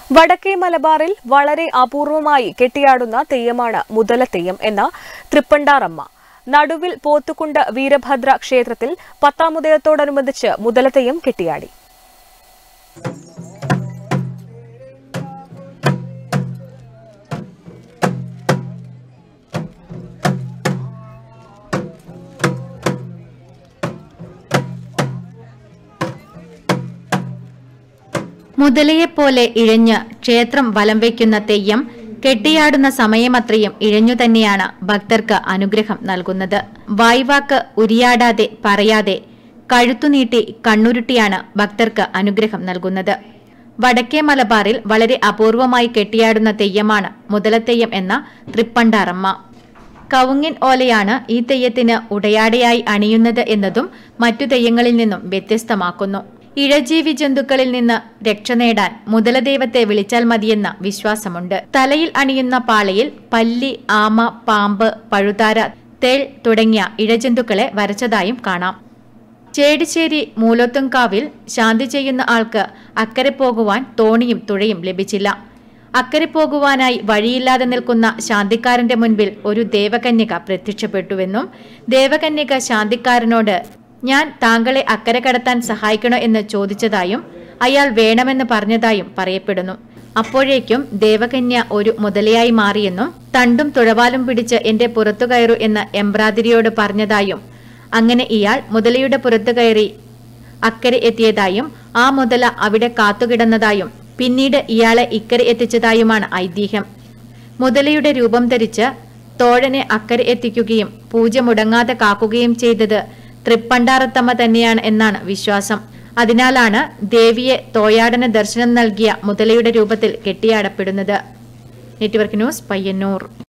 വടക്കേ മലബാറിൽ വളരെ അപൂർവമായി കെട്ടിയാടുന്ന തെയ്യമാണ് മുതലത്തെയ്യം എന്ന തൃപ്പണ്ടാറമ്മ നടുവിൽ പോത്തുകുണ്ട് വീരഭദ്ര ക്ഷേത്രത്തിൽ പത്താമുദയത്തോടനുബന്ധിച്ച് മുതലത്തെയ്യം കെട്ടിയാടി മുതലയെപ്പോലെ ഇഴഞ്ഞ് ക്ഷേത്രം വലം വയ്ക്കുന്ന തെയ്യം കെട്ടിയാടുന്ന സമയമത്രയും ഇഴഞ്ഞു തന്നെയാണ് ഭക്തർക്ക് അനുഗ്രഹം നൽകുന്നത് വായ്വാക്ക് ഉരിയാടാതെ പറയാതെ കഴുത്തുനീട്ടി കണ്ണുരുട്ടിയാണ് ഭക്തർക്ക് അനുഗ്രഹം നൽകുന്നത് വടക്കേ മലബാറിൽ വളരെ അപൂർവമായി കെട്ടിയാടുന്ന തെയ്യമാണ് മുതലത്തെയ്യം എന്ന തൃപ്പണ്ടാറമ്മ കവുങ്ങിൻ ഓലയാണ് ഈ തെയ്യത്തിന് ഉടയാടയായി അണിയുന്നത് എന്നതും മറ്റു തെയ്യങ്ങളിൽ നിന്നും വ്യത്യസ്തമാക്കുന്നു ഇഴജീവി ജന്തുക്കളിൽ നിന്ന് രക്ഷ നേടാൻ മുതലദൈവത്തെ വിളിച്ചാൽ മതിയെന്ന വിശ്വാസമുണ്ട് തലയിൽ അണിയുന്ന പാളയിൽ പല്ലി ആമ പാമ്പ് പഴുതാര തേൾ തുടങ്ങിയ ഇഴജന്തുക്കളെ വരച്ചതായും കാണാം ചേടിച്ചേരി മൂലോത്തുംകാവിൽ ശാന്തി ചെയ്യുന്ന ആൾക്ക് അക്കരെ പോകുവാൻ തോണിയും തുഴയും ലഭിച്ചില്ല അക്കരെ പോകുവാനായി വഴിയില്ലാതെ നിൽക്കുന്ന ശാന്തിക്കാരന്റെ മുൻപിൽ ഒരു ദേവകന്യക പ്രത്യക്ഷപ്പെട്ടുവെന്നും ദേവകന്യക ശാന്തിക്കാരനോട് ഞാൻ താങ്കളെ അക്കരെ കടത്താൻ സഹായിക്കണോ എന്ന് ചോദിച്ചതായും അയാൾ വേണമെന്ന് പറഞ്ഞതായും പറയപ്പെടുന്നു അപ്പോഴേക്കും ദേവകന്യ ഒരു മുതലയായി മാറിയെന്നും തണ്ടും തുഴവാലും പിടിച്ച് എന്റെ പുറത്തു കയറു എന്ന് എംബ്രാതിരിയോട് പറഞ്ഞതായും അങ്ങനെ ഇയാൾ മുതലയുടെ പുറത്തു കയറി അക്കരെ എത്തിയതായും ആ മുതല അവിടെ കാത്തുകിടന്നതായും പിന്നീട് ഇയാളെ ഇക്കരെ എത്തിച്ചതായുമാണ് ഐതിഹ്യം മുതലയുടെ രൂപം ധരിച്ച് തോഴനെ അക്കരെ എത്തിക്കുകയും പൂജ മുടങ്ങാതെ കാക്കുകയും ചെയ്തത് തൃപ്പണ്ടാറത്തമ്മ തന്നെയാണ് എന്നാണ് വിശ്വാസം അതിനാലാണ് ദേവിയെ തോയാടന ദർശനം നൽകിയ മുതലയുടെ രൂപത്തിൽ കെട്ടിയാടപ്പെടുന്നത് നെറ്റ്വർക്ക് ന്യൂസ് പയ്യന്നൂർ